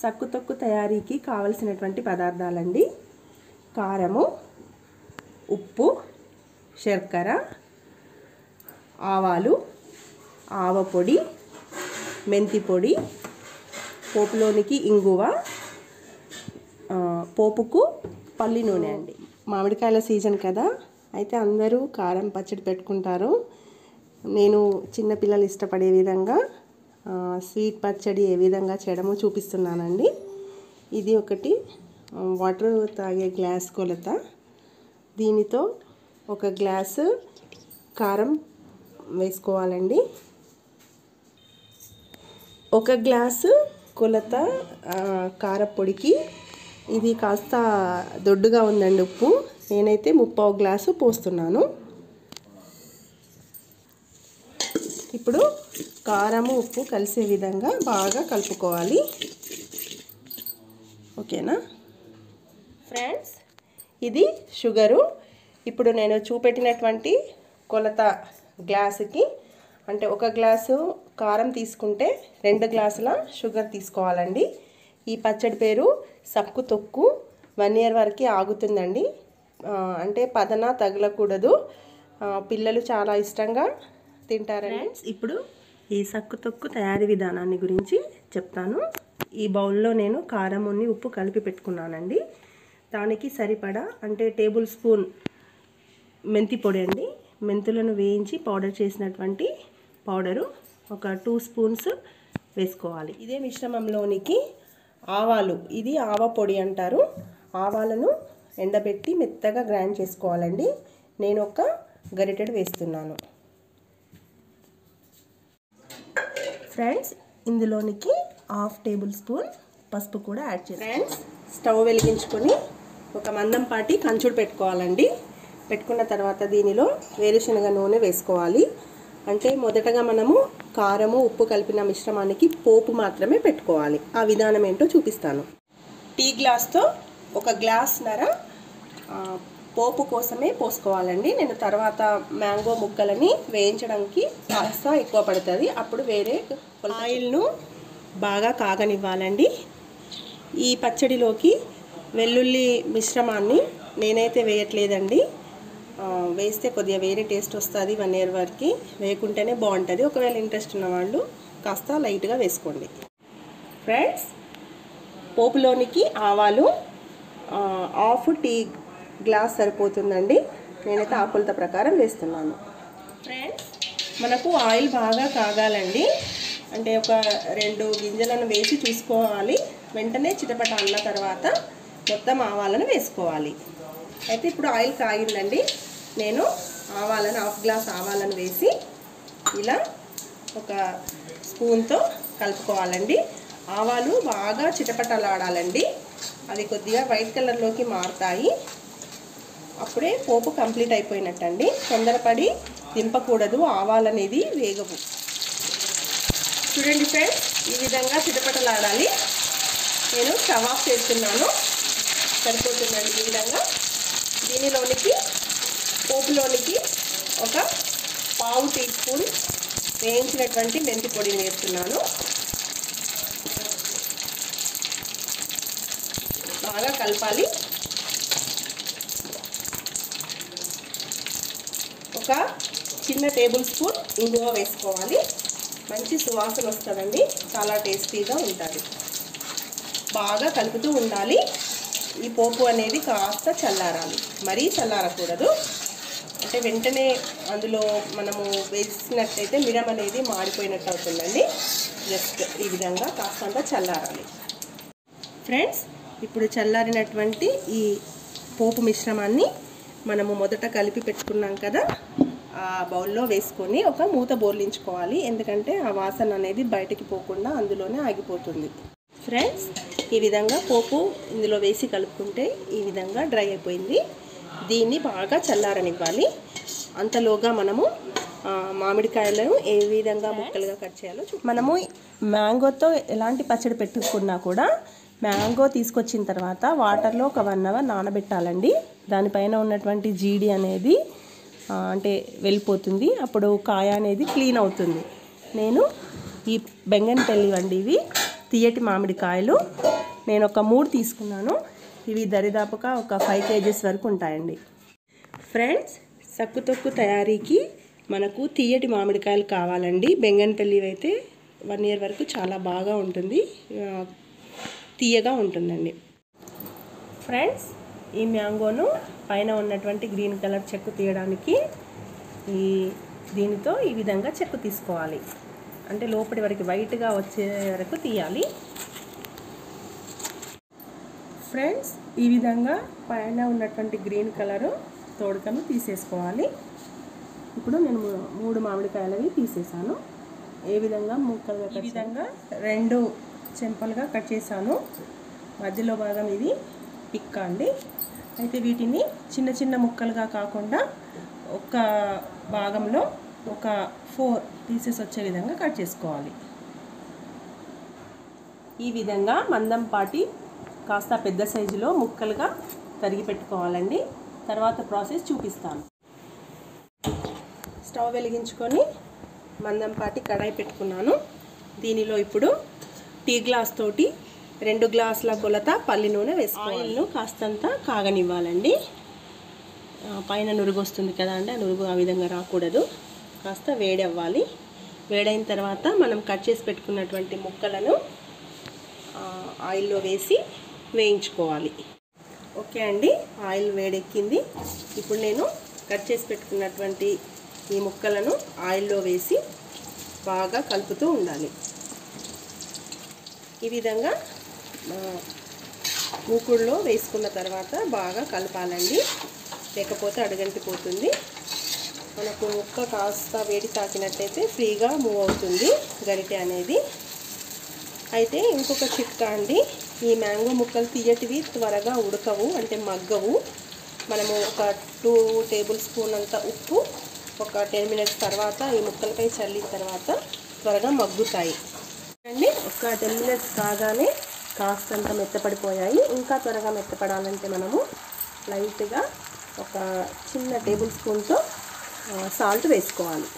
సక్కు తొక్కు తయారీకి కావలసినటువంటి పదార్థాలండి కారము ఉప్పు శర్కర ఆవాలు ఆవ పొడి మెంతి పొడి పోపులోనికి ఇంగువ ఆ, పోపుకు పల్లి నూనె అండి మామిడికాయల సీజన్ కదా అయితే అందరూ కారం పచ్చడి పెట్టుకుంటారు నేను చిన్నపిల్లలు ఇష్టపడే విధంగా ఆ, స్వీట్ పచ్చడి ఏ విధంగా చేయడమో చూపిస్తున్నానండి ఇది ఒకటి ఆ, వాటర్ తాగే గ్లాస్ కొలత దీనితో ఒక గ్లాసు కారం వేసుకోవాలండి ఒక గ్లాసు కొలత ఆ, కారపొడికి ఇది కాస్త దొడ్డుగా ఉందండి ఉప్పు నేనైతే ముప్పావు గ్లాసు పోస్తున్నాను ఇప్పుడు కారము ఉప్పు కలిసే విధంగా బాగా కలుపుకోవాలి ఓకేనా ఫ్రెండ్స్ ఇది షుగరు ఇప్పుడు నేను చూపెట్టినటువంటి కొలత గ్లాసుకి అంటే ఒక గ్లాసు కారం తీసుకుంటే రెండు గ్లాసుల షుగర్ తీసుకోవాలండి ఈ పచ్చడి పేరు సక్కు తొక్కు వన్ ఇయర్ వరకు ఆగుతుందండి ఆ, అంటే పదన తగలకూడదు ఆ, పిల్లలు చాలా ఇష్టంగా తింటారండి ఇప్పుడు ఈ సక్కు తొక్కు తయారీ విధానాన్ని గురించి చెప్తాను ఈ బౌల్లో నేను కారం ఉన్ని ఉప్పు కలిపి పెట్టుకున్నానండి దానికి సరిపడా అంటే టేబుల్ స్పూన్ మెంతి పొడి అండి మెంతులను వేయించి పౌడర్ చేసినటువంటి పౌడరు ఒక టూ స్పూన్స్ వేసుకోవాలి ఇదే మిశ్రమంలోనికి ఆవాలు ఇది ఆవ పొడి అంటారు ఆవాలను ఎండబెట్టి మెత్తగా గ్రైండ్ చేసుకోవాలండి నేను ఒక గరిటెడు వేస్తున్నాను ఫ్రెండ్స్ ఇందులోనికి హాఫ్ టేబుల్ స్పూన్ పసుపు కూడా యాడ్ చేస్తాను ఫ్రెండ్స్ స్టవ్ వెలిగించుకొని ఒక మందం పాటి కంచుడు పెట్టుకోవాలండి పెట్టుకున్న తర్వాత దీనిలో వేరుశనగ నూనె వేసుకోవాలి అంటే మొదటగా మనము కారము ఉప్పు కలిపిన మిశ్రమానికి పోపు మాత్రమే పెట్టుకోవాలి ఆ విధానం ఏంటో చూపిస్తాను టీ గ్లాస్తో ఒక గ్లాస్ నర ఆ, పోపు కోసమే పోసుకోవాలండి నేను తర్వాత మ్యాంగో ముక్కలని వేయించడానికి కాస్త ఎక్కువ పడుతుంది అప్పుడు వేరే ఆయిల్ను బాగా కాగనివ్వాలండి ఈ పచ్చడిలోకి వెల్లుల్లి మిశ్రమాన్ని నేనైతే వేయట్లేదండి ఆ, వేస్తే కొద్దిగా వేరే టేస్ట్ వస్తుంది వన్ ఇయర్ వరకు వేయకుంటేనే బాగుంటుంది ఒకవేళ ఇంట్రెస్ట్ ఉన్న వాళ్ళు కాస్త లైట్గా వేసుకోండి ఫ్రెండ్స్ పోపులోనికి ఆవాలు ఆ, హాఫ్ టీ గ్లాస్ సరిపోతుందండి నేనైతే ఆ కొలత ప్రకారం వేస్తున్నాను ఫ్రెండ్స్ మనకు ఆయిల్ బాగా కాగాలండి అంటే ఒక రెండు గింజలను వేసి చూసుకోవాలి వెంటనే చిటపట అన్న తర్వాత మొత్తం ఆవాలను వేసుకోవాలి అయితే ఇప్పుడు ఆయిల్ కాగిందండి నేను ఆవాలను హాఫ్ గ్లాస్ ఆవాలను వేసి ఇలా ఒక స్పూన్తో కలుపుకోవాలండి ఆవాలు బాగా చిటపటలాడాలండి అవి కొద్దిగా వైట్ కలర్లోకి మారుతాయి అప్పుడే పోపు కంప్లీట్ అయిపోయినట్టండి తొందరపడి దింపకూడదు ఆవాలనేది వేగవు చూడండి ఫ్రెండ్స్ ఈ విధంగా చిటపటలాడాలి నేను స్టవ్ ఆఫ్ చేస్తున్నాను సరిపోతుందండి ఈ విధంగా దీనిలోనికి పోపులోనికి ఒక పావు టీ స్పూన్ వేయించినటువంటి మెంతి పొడిని వేస్తున్నాను బాగా కలపాలి ఒక చిన్న టేబుల్ స్పూన్ ఇంగువ వేసుకోవాలి మంచి సువాసన వస్తుందండి చాలా టేస్టీగా ఉంటుంది బాగా కలుపుతూ ఉండాలి ఈ పోపు అనేది కాస్త చల్లారాలి మరీ చల్లారకూడదు అంటే వెంటనే అందులో మనము వేసినట్టయితే మిరం అనేది మాడిపోయినట్టు అవుతుందండి జస్ట్ ఈ విధంగా కాస్తంత చల్లారాలి ఫ్రెండ్స్ ఇప్పుడు చల్లారినటువంటి ఈ పోపు మిశ్రమాన్ని మనము మొదట కలిపి పెట్టుకున్నాం కదా ఆ బౌల్లో వేసుకొని ఒక మూత బోర్లించుకోవాలి ఎందుకంటే ఆ వాసన అనేది బయటికి పోకుండా అందులోనే ఆగిపోతుంది ఫ్రెండ్స్ ఈ విధంగా పోపు ఇందులో వేసి కలుపుకుంటే ఈ విధంగా డ్రై అయిపోయింది దీన్ని బాగా చల్లారనివ్వాలి అంతలోగా మనము ఆ, మామిడికాయలను ఏ విధంగా ముక్కలుగా కట్ చేయాలో చూ మనము మ్యాంగోతో ఎలాంటి పచ్చడి పెట్టుకున్నా కూడా మ్యాంగో తీసుకొచ్చిన తర్వాత వాటర్లో ఒక వన్ అవర్ నానబెట్టాలండి దానిపైన ఉన్నటువంటి జీడి అనేది ఆ, అంటే వెళ్ళిపోతుంది అప్పుడు కాయ అనేది క్లీన్ అవుతుంది నేను ఈ బెంగన్ పెళ్ళి వండి ఇవి తీయటి మామిడికాయలు నేను ఒక మూడు తీసుకున్నాను ఇవి దరిదాపుగా ఒక ఫైవ్ కేజీస్ వరకు ఉంటాయండి ఫ్రెండ్స్ సక్కుతొక్కు తయారీకి మనకు తీయటి మామిడికాయలు కావాలండి బెంగన్పల్లి అయితే వన్ ఇయర్ వరకు చాలా బాగా ఉంటుంది ఆ, తీయగా ఉంటుందండి ఫ్రెండ్స్ ఈ మ్యాంగోను పైన ఉన్నటువంటి గ్రీన్ కలర్ చెక్కు తీయడానికి ఈ దీనితో ఈ విధంగా చెక్కు తీసుకోవాలి అంటే లోపలి వరకు వైట్గా వచ్చే వరకు తీయాలి ఫ్రెండ్స్ ఈ విధంగా పైన ఉన్నటువంటి గ్రీన్ కలరు తోడుకను తీసేసుకోవాలి ఇప్పుడు నేను మూ- మూడు మామిడికాయలవి తీసేసాను ఏ విధంగా ముక్కలుగా ఈ విధంగా రెండు చెంపలుగా కట్ చేశాను మధ్యలో భాగం ఇది పిక్క అండి అయితే వీటిని చిన్న చిన్న ముక్కలుగా కాకుండా ఒక భాగంలో ఒక ఫోర్ పీసెస్ వచ్చే విధంగా కట్ చేసుకోవాలి ఈ విధంగా మందంపాటి కాస్త పెద్ద సైజులో ముక్కలుగా తరిగి పెట్టుకోవాలండి తర్వాత ప్రాసెస్ చూపిస్తాను స్టవ్ వెలిగించుకొని మందంపాటి కడాయి పెట్టుకున్నాను దీనిలో ఇప్పుడు టీ గ్లాస్ తోటి రెండు గ్లాసుల కొలత పల్లి నూనె వేసుకోవాలి ఆయిల్ను కాస్తంత కాగనివ్వాలండి ఆ, పైన నురుగు వస్తుంది కదా అండి ఆ నురుగు ఆ విధంగా రాకూడదు కాస్త వేడి అవ్వాలి వేడైన తర్వాత మనం కట్ చేసి పెట్టుకున్నటువంటి ముక్కలను ఆ, ఆయిల్లో వేసి వేయించుకోవాలి ఓకే అండి ఆయిల్ వేడెక్కింది ఇప్పుడు నేను కట్ చేసి పెట్టుకున్నటువంటి ఈ ముక్కలను ఆయిల్లో వేసి బాగా కలుపుతూ ఉండాలి ఈ విధంగా ఆ, మూకుడులో వేసుకున్న తర్వాత బాగా కలపాలండి లేకపోతే అడుగంటిపోతుంది మనకు ముక్క కాస్త వేడి తాకినట్టయితే ఫ్రీగా మూవ్ అవుతుంది గరిటె అనేది అయితే ఇంకొక చిట్కా అండి ఈ మ్యాంగో ముక్కలు తీయటివి త్వరగా ఉడకవు అంటే మగ్గవు మనము ఒక టూ టేబుల్ స్పూన్ అంత ఉప్పు ఒక టెన్ మినిట్స్ తర్వాత ఈ ముక్కలపై చల్లిన తర్వాత త్వరగా మగ్గుతాయి అండి ఒక టెన్ మినిట్స్ కాగానే కాస్తంత మెత్తపడిపోయాయి ఇంకా త్వరగా మెత్తపడాలంటే మనము లైట్గా ఒక చిన్న టేబుల్ స్పూన్తో సాల్ట్ వేసుకోవాలి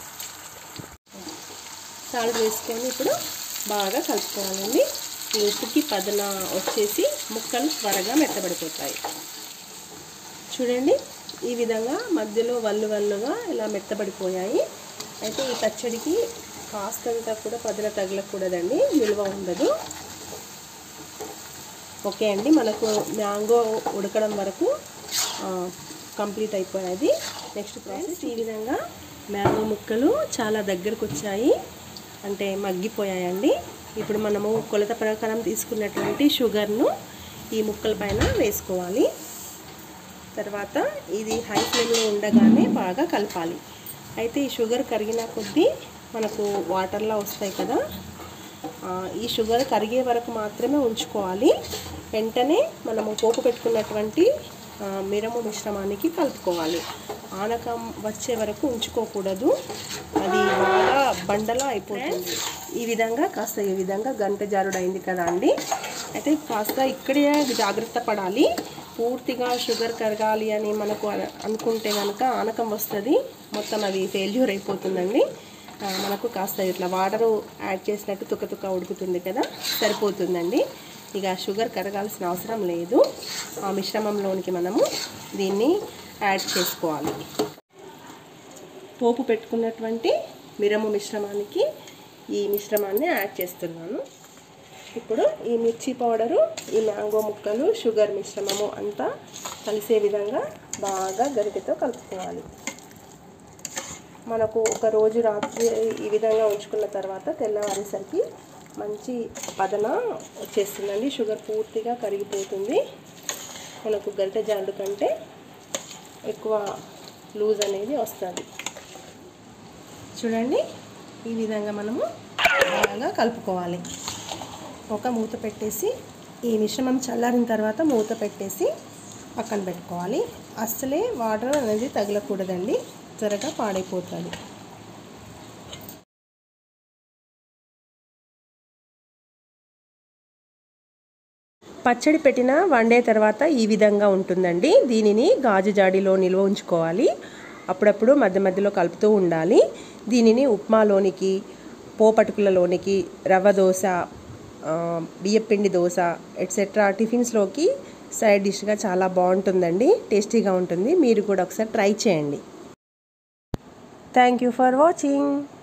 సాల్ట్ వేసుకొని ఇప్పుడు బాగా కలుపుకోవాలండి ఈ ఉప్పుకి పదన వచ్చేసి ముక్కలు త్వరగా మెత్తబడిపోతాయి చూడండి ఈ విధంగా మధ్యలో వల్లు వల్లుగా ఇలా మెత్తబడిపోయాయి అయితే ఈ పచ్చడికి కాస్తంతా కూడా పదన తగలకూడదండి నిల్వ ఉండదు ఓకే అండి మనకు మ్యాంగో ఉడకడం వరకు కంప్లీట్ అయిపోయాది నెక్స్ట్ ప్రాసెస్ ఈ విధంగా మ్యాంగో ముక్కలు చాలా దగ్గరకు వచ్చాయి అంటే మగ్గిపోయాయండి ఇప్పుడు మనము కొలత ప్రకారం తీసుకున్నటువంటి షుగర్ను ఈ ముక్కల పైన వేసుకోవాలి తర్వాత ఇది హై ఫ్లేమ్లో ఉండగానే బాగా కలపాలి అయితే ఈ షుగర్ కరిగిన కొద్దీ మనకు వాటర్లా వస్తాయి కదా ఆ, ఈ షుగర్ కరిగే వరకు మాత్రమే ఉంచుకోవాలి వెంటనే మనము పోపు పెట్టుకున్నటువంటి ఆ, మిరము మిశ్రమానికి కలుపుకోవాలి ఆనకం వచ్చే వరకు ఉంచుకోకూడదు అది బాగా బండలా అయిపోతుంది ఈ విధంగా కాస్త ఈ విధంగా గంట జారుడు అయింది కదా అండి అయితే కాస్త ఇక్కడే జాగ్రత్త పడాలి పూర్తిగా షుగర్ కరగాలి అని మనకు అన- అనుకుంటే కనుక ఆనకం వస్తుంది మొత్తం అది ఫెయిల్యూర్ అయిపోతుందండి ఆ, మనకు కాస్త ఇట్లా వాటరు యాడ్ చేసినట్టు తుక్క తుక్క ఉడుకుతుంది కదా సరిపోతుందండి ఇక షుగర్ కరగాల్సిన అవసరం లేదు ఆ మిశ్రమంలోనికి మనము దీన్ని యాడ్ చేసుకోవాలి పోపు పెట్టుకున్నటువంటి మిరము మిశ్రమానికి ఈ మిశ్రమాన్ని యాడ్ చేస్తున్నాను ఇప్పుడు ఈ మిర్చి పౌడరు ఈ మ్యాంగో ముక్కలు షుగర్ మిశ్రమము అంతా కలిసే విధంగా బాగా గరిటెతో కలుపుకోవాలి మనకు ఒక రోజు రాత్రి ఈ విధంగా ఉంచుకున్న తర్వాత తెల్లవారేసరికి మంచి పదన వచ్చేస్తుందండి షుగర్ పూర్తిగా కరిగిపోతుంది మనకు గరిటె జాడు కంటే ఎక్కువ లూజ్ అనేది వస్తుంది చూడండి ఈ విధంగా మనము బాగా కలుపుకోవాలి ఒక మూత పెట్టేసి ఈ మిశ్రమం చల్లారిన తర్వాత మూత పెట్టేసి పక్కన పెట్టుకోవాలి అస్సలే వాటర్ అనేది తగలకూడదండి త్వరగా పాడైపోతుంది పచ్చడి పెట్టిన వన్ డే తర్వాత ఈ విధంగా ఉంటుందండి దీనిని గాజు జాడీలో నిల్వ ఉంచుకోవాలి అప్పుడప్పుడు మధ్య మధ్యలో కలుపుతూ ఉండాలి దీనిని ఉప్మాలోనికి పోపటుకులలోనికి రవ్వ దోశ బియ్యపిండి దోశ ఎట్సెట్రా టిఫిన్స్లోకి సైడ్ డిష్గా చాలా బాగుంటుందండి టేస్టీగా ఉంటుంది మీరు కూడా ఒకసారి ట్రై చేయండి థ్యాంక్ యూ ఫర్ వాచింగ్